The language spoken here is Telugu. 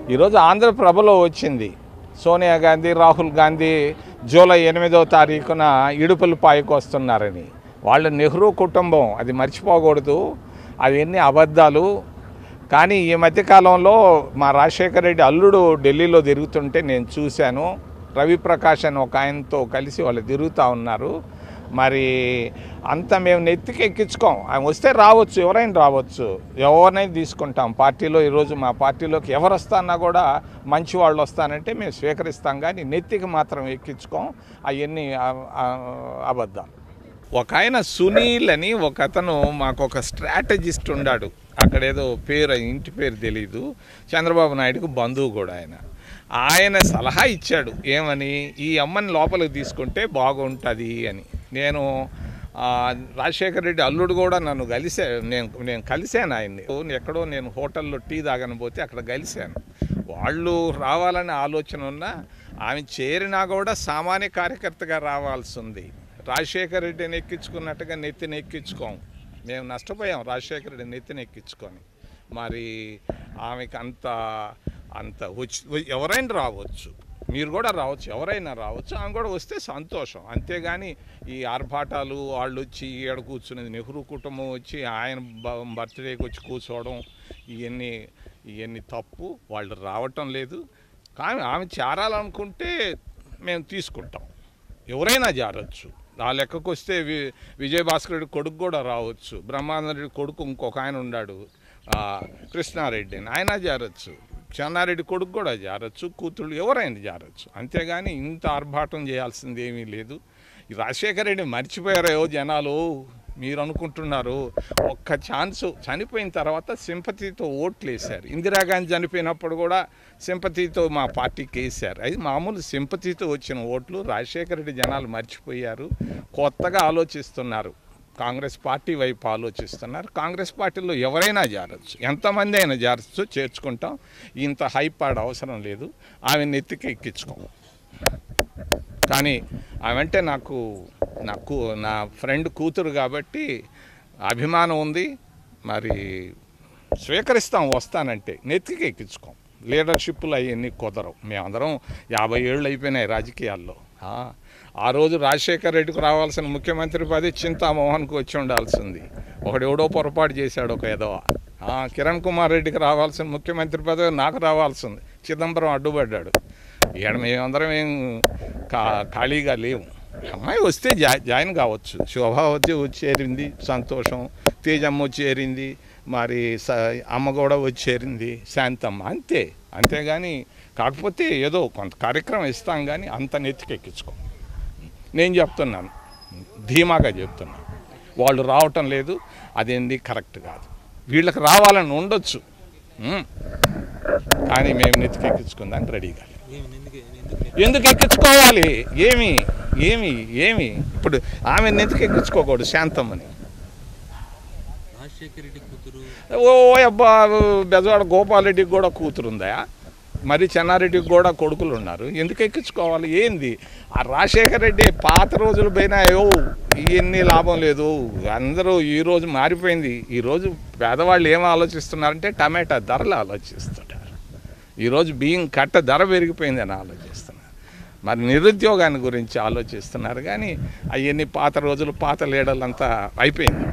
ఈరోజు ఆంధ్రప్రభలో వచ్చింది సోనియా గాంధీ రాహుల్ గాంధీ జూలై ఎనిమిదో తారీఖున ఇడుపులపాయకు వస్తున్నారని వాళ్ళు నెహ్రూ కుటుంబం అది మర్చిపోకూడదు అవన్నీ అబద్ధాలు కానీ ఈ మధ్యకాలంలో మా రాజశేఖర రెడ్డి అల్లుడు ఢిల్లీలో తిరుగుతుంటే నేను చూశాను రవిప్రకాష్ అని ఒక ఆయనతో కలిసి వాళ్ళు తిరుగుతూ ఉన్నారు మరి అంత మేము నెత్తికి ఎక్కించుకోం ఆయన వస్తే రావచ్చు ఎవరైనా రావచ్చు ఎవరినైనా తీసుకుంటాం పార్టీలో ఈరోజు మా పార్టీలోకి ఎవరు వస్తానా కూడా మంచి వాళ్ళు వస్తానంటే మేము స్వీకరిస్తాం కానీ నెత్తికి మాత్రం ఎక్కించుకోం అవన్నీ ఆ- ఆ- అబద్ధాలు ఒక ఆయన సునీల్ అని ఒక అతను మాకు ఒక స్ట్రాటజిస్ట్ ఉన్నాడు అక్కడేదో పేరు ఇంటి పేరు తెలీదు చంద్రబాబు నాయుడుకు బంధువు కూడా ఆయన ఆయన సలహా ఇచ్చాడు ఏమని ఈ అమ్మని లోపలికి తీసుకుంటే బాగుంటుంది అని నేను ఆ, రాజశేఖర రెడ్డి అల్లుడు కూడా నన్ను కలిసా నేను నేను కలిశాను ఆయన్ని ఎక్కడో నేను హోటల్లో టీ తాగని పోతే అక్కడ కలిశాను వాళ్ళు రావాలనే ఆలోచన ఉన్నా ఆమె చేరినా కూడా సామాన్య కార్యకర్తగా రావాల్సి ఉంది రాజశేఖర రెడ్డిని ఎక్కించుకున్నట్టుగా నెత్తిని ఎక్కించుకోం మేము నష్టపోయాం రాజశేఖర రెడ్డి నెత్తిని ఎక్కించుకొని మరి ఆమెకు అంత అంత వచ్చి ఎవరైనా రావచ్చు మీరు కూడా రావచ్చు ఎవరైనా రావచ్చు ఆమె కూడా వస్తే సంతోషం అంతేగాని ఈ ఆర్భాటాలు వాళ్ళు వచ్చి ఈడ కూర్చునేది నెహ్రూ కుటుంబం వచ్చి ఆయన బ- బర్త్డేకి వచ్చి కూర్చోవడం ఇవన్నీ ఇవన్నీ తప్పు వాళ్ళు రావటం లేదు కానీ ఆమె చేరాలనుకుంటే మేము తీసుకుంటాం ఎవరైనా జారచ్చు ఆ లెక్కకు వస్తే వి విజయభాస్కర్ రెడ్డి కొడుకు కూడా రావచ్చు బ్రహ్మానంద రెడ్డి కొడుకు ఇంకొక ఆయన ఉన్నాడు ఆ, కృష్ణారెడ్డి అని ఆయన జారచ్చు చెన్నారెడ్డి కొడుకు కూడా జారచ్చు కూతుళ్ళు ఎవరైనా జారచ్చు అంతేగాని ఇంత ఆర్భాటం చేయాల్సింది ఏమీ లేదు ఈ రాజశేఖర రెడ్డి మర్చిపోయారో జనాలు మీరు అనుకుంటున్నారు ఒక్క ఛాన్స్ చనిపోయిన తర్వాత సింపతితో ఓట్లు వేశారు ఇందిరాగాంధీ చనిపోయినప్పుడు కూడా సింపతితో మా పార్టీకి వేశారు అది మామూలు సింపతితో వచ్చిన ఓట్లు రాజశేఖర రెడ్డి జనాలు మర్చిపోయారు కొత్తగా ఆలోచిస్తున్నారు కాంగ్రెస్ పార్టీ వైపు ఆలోచిస్తున్నారు కాంగ్రెస్ పార్టీలో ఎవరైనా జారచ్చు ఎంతమంది అయినా జారచ్చు చేర్చుకుంటాం ఇంత హైప్ ఆడ అవసరం లేదు ఆమె నెత్తికి ఎక్కించుకోం కానీ ఆమెంటే నాకు నాకు నా ఫ్రెండ్ కూతురు కాబట్టి అభిమానం ఉంది మరి స్వీకరిస్తాం వస్తానంటే నెత్తికి ఎక్కించుకోం లీడర్షిప్లు అవన్నీ కుదరవు మేమందరం యాభై ఏళ్ళు అయిపోయినాయి రాజకీయాల్లో ఆ, ఆ రోజు రాజశేఖర్ రెడ్డికి రావాల్సిన ముఖ్యమంత్రి పదవి చింతామోహన్కి వచ్చి ఉండాల్సింది ఒకడు ఎవడో పొరపాటు చేశాడు ఒక ఎదవ ఆ, కిరణ్ కుమార్ రెడ్డికి రావాల్సిన ముఖ్యమంత్రి పదవి నాకు రావాల్సింది చిదంబరం అడ్డుపడ్డాడు ఇక్కడ మేమందరం ఏం కా ఖాళీగా లేవు అమ్మాయి వస్తే జా జాయిన్ కావచ్చు శోభావతి వచ్చి చేరింది సంతోషం తేజమ్మ వచ్చి చేరింది మరి స అమ్మ కూడా వచ్చి చేరింది శాంతమ్మ అంతే అంతేగాని కాకపోతే ఏదో కొంత కార్యక్రమం ఇస్తాం కానీ అంత నెత్తికెక్కించుకో నేను చెప్తున్నాను ధీమాగా చెప్తున్నాను వాళ్ళు రావటం లేదు అదేంది కరెక్ట్ కాదు వీళ్ళకి రావాలని ఉండొచ్చు ఉమ్. కానీ మేము నెత్తికెక్కించుకుందానికి రెడీగా లేము. ఏమి ఎందుకు ఎందుకు ఎందుకు ఎక్కించుకోవాలి ఏమి ఏమి ఏమి ఇప్పుడు ఆమె ఎందుకు ఎక్కించుకోకూడదు శాంతమ్మని రాజశేఖర రెడ్డి కూతురు ఓ అబ్బా బెజవాడ గోపాలరెడ్డికి కూడా కూతురుందా మరి చెన్నారెడ్డికి కూడా కొడుకులు ఉన్నారు ఎందుకు ఎక్కించుకోవాలి ఏంది ఆ రాజశేఖర రెడ్డి పాత రోజులు పోయినాయో ఇవన్నీ లాభం లేదు అందరూ ఈరోజు మారిపోయింది ఈరోజు పేదవాళ్ళు ఏం ఆలోచిస్తున్నారంటే టమాటా ధరలు ఆలోచిస్తుంటారు ఈరోజు బియ్యం కట్ట ధర పెరిగిపోయిందని ఆలోచిస్తున్నారు మరి నిరుద్యోగాన్ని గురించి ఆలోచిస్తున్నారు కానీ అవన్నీ పాత రోజులు పాత లీడర్లంతా అయిపోయింది